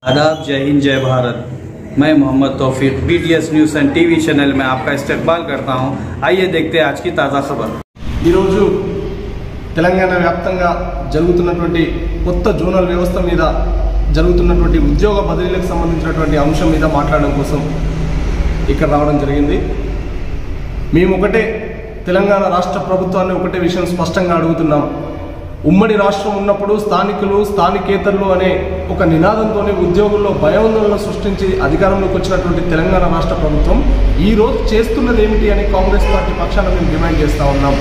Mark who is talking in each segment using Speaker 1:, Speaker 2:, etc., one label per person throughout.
Speaker 1: आदाब जय हिंद जय भारत मैं Mohammad Taufiq B T S news and TV channel में आपका इस्तेकबाल करता हूं आइए देखते हैं आज की ताज़ा खबर
Speaker 2: ఈరోజు తెలంగాణ వ్యాప్తంగా జరుగుతున్నటువంటి కొత్త జోనల్ వ్యవస్థ మీద జరుగుతున్నటువంటి ఉద్యోగ బదిలీలకు సంబంధించినటువంటి అంశం మీద మాట్లాడడం కోసం ఇక్కడ రావడం జరిగింది మేము ఒకటే తెలంగాణ రాష్ట్ర ప్రభుత్వాన్ని ఒకటే విషయం స్పష్టంగా అడుగుతున్నాం ఉమ్మడి రాష్ట్రం ఉన్నప్పుడు స్థానికులు స్థానికేతరులు అనే ఒక నినాదంతోనే ఉద్యోగుల్లో భయోందోళన సృష్టించి అధికారంలోకి వచ్చినటువంటి తెలంగాణ రాష్ట్ర ప్రభుత్వం ఈ రోజు చేస్తున్నది ఏమిటి అని కాంగ్రెస్ పార్టీ పక్షాన మేము డిమాండ్ చేస్తూ ఉన్నాం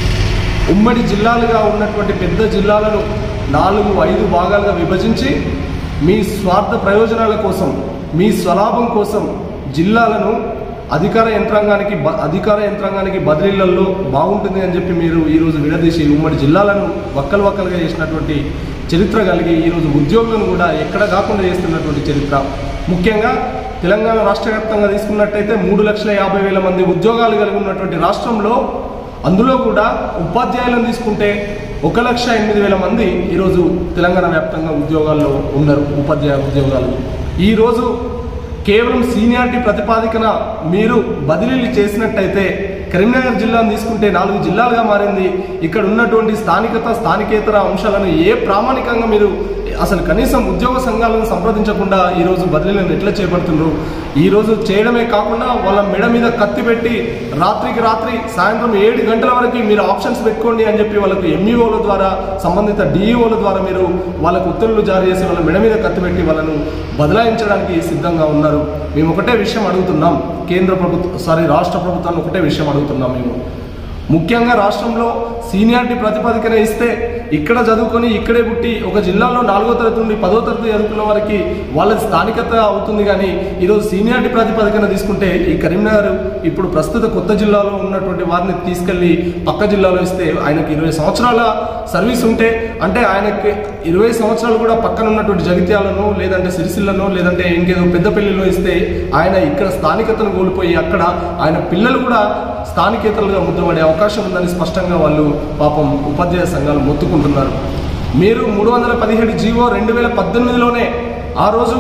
Speaker 2: ఉమ్మడి జిల్లాలుగా ఉన్నటువంటి పెద్ద జిల్లాలను నాలుగు ఐదు భాగాలుగా విభజించి మీ స్వార్థ ప్రయోజనాల కోసం మీ స్వలాభం కోసం జిల్లాలను అధికార యంత్రాంగానికి బ- అధికార యంత్రాంగానికి బదిలీలలో బాగుంటుంది అని చెప్పి మీరు ఈరోజు విడదీసి ఉమ్మడి జిల్లాలను వక్కలు వక్కలుగా చేసినటువంటి చరిత్ర కలిగి ఈరోజు ఉద్యోగులను కూడా ఎక్కడ కాకుండా చేస్తున్నటువంటి చరిత్ర ముఖ్యంగా తెలంగాణ రాష్ట్ర వ్యాప్తంగా తీసుకున్నట్టయితే మూడు లక్షల యాభై వేల మంది ఉద్యోగాలు కలిగి ఉన్నటువంటి రాష్ట్రంలో అందులో కూడా ఉపాధ్యాయులను తీసుకుంటే ఒక లక్ష ఎనిమిది వేల మంది ఈరోజు తెలంగాణ వ్యాప్తంగా ఉద్యోగాల్లో ఉన్నారు ఉపాధ్యాయ ఉద్యోగాలు ఈరోజు కేవలం సీనియారిటీ ప్రతిపాదికన మీరు బదిలీలు చేసినట్టయితే కరీంనగర్ జిల్లాను తీసుకుంటే నాలుగు జిల్లాలుగా మారింది ఇక్కడ ఉన్నటువంటి స్థానికత స్థానికేతర అంశాలను ఏ ప్రామాణికంగా మీరు అసలు కనీసం ఉద్యోగ సంఘాలను సంప్రదించకుండా ఈరోజు బదిలీలను ఎట్లా చేపడుతున్నారు ఈరోజు చేయడమే కాకుండా వాళ్ళ మెడ మీద కత్తి పెట్టి రాత్రికి రాత్రి సాయంత్రం ఏడు గంటల వరకు మీరు ఆప్షన్స్ పెట్టుకోండి అని చెప్పి వాళ్ళకు ఎంఈఓల ద్వారా సంబంధిత డిఈఓల ద్వారా మీరు వాళ్ళకు ఉత్తర్వులు జారీ చేసి వాళ్ళ మెడ మీద కత్తి పెట్టి వాళ్ళను బదలాయించడానికి సిద్ధంగా ఉన్నారు మేము ఒకటే విషయం అడుగుతున్నాం కేంద్ర ప్రభుత్వం సారీ రాష్ట్ర ప్రభుత్వాన్ని ఒకటే విషయం అడుగుతున్నాం మేము ముఖ్యంగా రాష్ట్రంలో సీనియారిటీ ప్రతిపాదికన ఇస్తే ఇక్కడ చదువుకొని ఇక్కడే పుట్టి ఒక జిల్లాలో నాలుగో తరగతి నుండి పదో తరగతి చదువుకున్న వారికి వాళ్ళ స్థానికత అవుతుంది కానీ ఈరోజు సీనియారిటీ ప్రాతిపదికన తీసుకుంటే ఈ కరీంనగర్ ఇప్పుడు ప్రస్తుత కొత్త జిల్లాలో ఉన్నటువంటి వారిని తీసుకెళ్లి పక్క జిల్లాలో ఇస్తే ఆయనకి ఇరవై సంవత్సరాల సర్వీస్ ఉంటే అంటే ఆయనకి ఇరవై సంవత్సరాలు కూడా పక్కన ఉన్నటువంటి జగిత్యాలను లేదంటే సిరిసిల్లను లేదంటే ఇంకేదో పెద్దపల్లిలో ఇస్తే ఆయన ఇక్కడ స్థానికతను కోల్పోయి అక్కడ ఆయన పిల్లలు కూడా స్థానికేతలుగా ముద్దబడే అవకాశం ఉందని స్పష్టంగా వాళ్ళు పాపం ఉపాధ్యాయ సంఘాలు మొత్తుకుంటున్నారు మీరు మూడు వందల పదిహేడు జీవో రెండు వేల పద్దెనిమిదిలోనే ఆ రోజు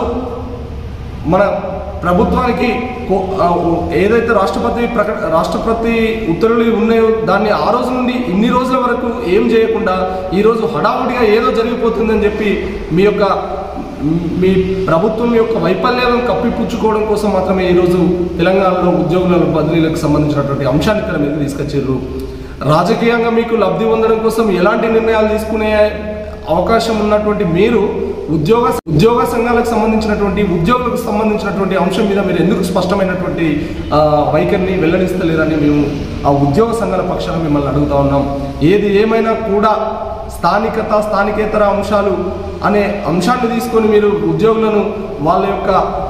Speaker 2: మన ప్రభుత్వానికి కో- ఆ, ఏదైతే రాష్ట్రపతి ప్రకట రాష్ట్రపతి ఉత్తర్వులు ఉన్నాయో దాన్ని ఆ రోజు నుండి ఇన్ని రోజుల వరకు ఏం చేయకుండా ఈరోజు హడావుడిగా ఏదో జరిగిపోతుందని చెప్పి మీ యొక్క మీ ప్రభుత్వం యొక్క వైఫల్యాలను కప్పిపుచ్చుకోవడం కోసం మాత్రమే ఈరోజు తెలంగాణలో ఉద్యోగుల బదిలీలకు సంబంధించినటువంటి అంశాన్ని తెర మీద తీసుకొచ్చారు రాజకీయంగా మీకు లబ్ధి పొందడం కోసం ఎలాంటి నిర్ణయాలు తీసుకునే అవకాశం ఉన్నటువంటి మీరు ఉద్యోగ ఉద్యోగ సంఘాలకు సంబంధించినటువంటి ఉద్యోగులకు సంబంధించినటువంటి అంశం మీద మీరు ఎందుకు స్పష్టమైనటువంటి ఆ, వైఖరిని వెల్లడిస్తలేరని మేము ఆ ఉద్యోగ సంఘాల పక్షాన మిమ్మల్ని అడుగుతా ఉన్నాం ఏది ఏమైనా కూడా స్థానికత స్థానికేతర అంశాలు అనే అంశాన్ని తీసుకొని మీరు ఉద్యోగులను వాళ్ళ యొక్క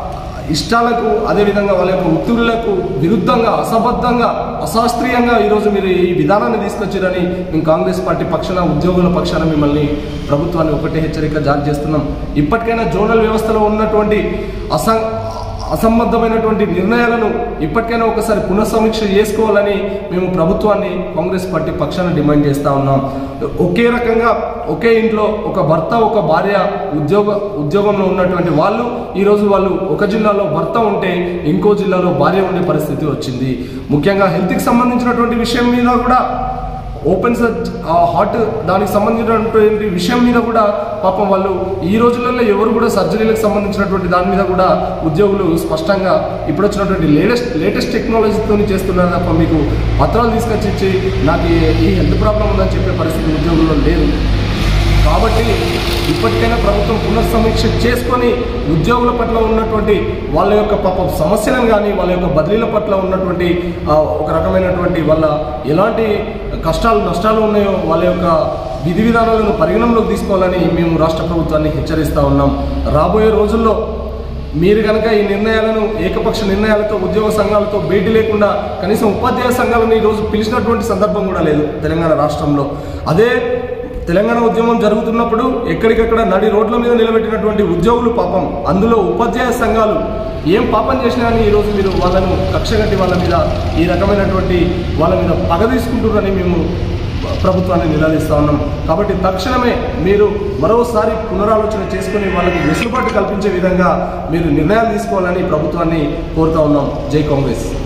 Speaker 2: ఇష్టాలకు అదేవిధంగా వాళ్ళ యొక్క ఒత్తిళ్లకు విరుద్ధంగా అసబద్ధంగా అశాస్త్రీయంగా ఈరోజు మీరు ఈ విధానాన్ని తీసుకొచ్చారని మేము కాంగ్రెస్ పార్టీ పక్షాన ఉద్యోగుల పక్షాన మిమ్మల్ని ప్రభుత్వాన్ని ఒకటే హెచ్చరిక జారీ చేస్తున్నాం ఇప్పటికైనా జోనల్ వ్యవస్థలో ఉన్నటువంటి అస అసంబద్ధమైనటువంటి నిర్ణయాలను ఇప్పటికైనా ఒకసారి పునఃసమీక్ష చేసుకోవాలని మేము ప్రభుత్వాన్ని కాంగ్రెస్ పార్టీ పక్షాన డిమాండ్ చేస్తూ ఉన్నాం ఒకే రకంగా ఒకే ఇంట్లో ఒక భర్త ఒక భార్య ఉద్యోగ ఉద్యోగంలో ఉన్నటువంటి వాళ్ళు ఈరోజు వాళ్ళు ఒక జిల్లాలో భర్త ఉంటే ఇంకో జిల్లాలో భార్య ఉండే పరిస్థితి వచ్చింది ముఖ్యంగా హెల్త్కి సంబంధించినటువంటి విషయం మీద కూడా ఓపెన్ సర్చ్ హార్ట్ దానికి సంబంధించినటువంటి విషయం మీద కూడా పాపం వాళ్ళు ఈ రోజులలో ఎవరు కూడా సర్జరీలకు సంబంధించినటువంటి దాని మీద కూడా ఉద్యోగులు స్పష్టంగా ఇప్పుడు వచ్చినటువంటి లేటెస్ట్ లేటెస్ట్ టెక్నాలజీతో చేస్తున్నారు తప్ప మీకు పత్రాలు తీసుకొచ్చి ఇచ్చి నాకు ఈ- ఈ హెల్త్ ప్రాబ్లం ఉందని చెప్పే పరిస్థితి ఉద్యోగుల్లో లేదు కాబట్టి ఇప్పటికైనా ప్రభుత్వం పునఃసమీక్ష చేసుకొని ఉద్యోగుల పట్ల ఉన్నటువంటి వాళ్ళ యొక్క పాప సమస్యలను కానీ వాళ్ళ యొక్క బదిలీల పట్ల ఉన్నటువంటి ఆ, ఒక రకమైనటువంటి వాళ్ళ ఎలాంటి కష్టాలు నష్టాలు ఉన్నాయో వాళ్ళ యొక్క విధి విధానాలను పరిగణనలోకి తీసుకోవాలని మేము రాష్ట్ర ప్రభుత్వాన్ని హెచ్చరిస్తూ ఉన్నాం రాబోయే రోజుల్లో మీరు కనుక ఈ నిర్ణయాలను ఏకపక్ష నిర్ణయాలతో ఉద్యోగ సంఘాలతో భేటీ లేకుండా కనీసం ఉపాధ్యాయ సంఘాలను ఈరోజు పిలిచినటువంటి సందర్భం కూడా లేదు తెలంగాణ రాష్ట్రంలో అదే తెలంగాణ ఉద్యమం జరుగుతున్నప్పుడు ఎక్కడికక్కడ నడి రోడ్ల మీద నిలబెట్టినటువంటి ఉద్యోగులు పాపం అందులో ఉపాధ్యాయ సంఘాలు ఏం పాపం చేసినా అని ఈరోజు మీరు వాళ్ళను కక్షగట్టి వాళ్ళ మీద ఈ రకమైనటువంటి వాళ్ళ మీద పగ తీసుకుంటున్నారని మేము ప్రభుత్వాన్ని నిలదీస్తా ఉన్నాం కాబట్టి తక్షణమే మీరు మరోసారి పునరాలోచన చేసుకుని వాళ్ళకి వెసులుబాటు కల్పించే విధంగా మీరు నిర్ణయాలు తీసుకోవాలని ప్రభుత్వాన్ని కోరుతా ఉన్నాం జై కాంగ్రెస్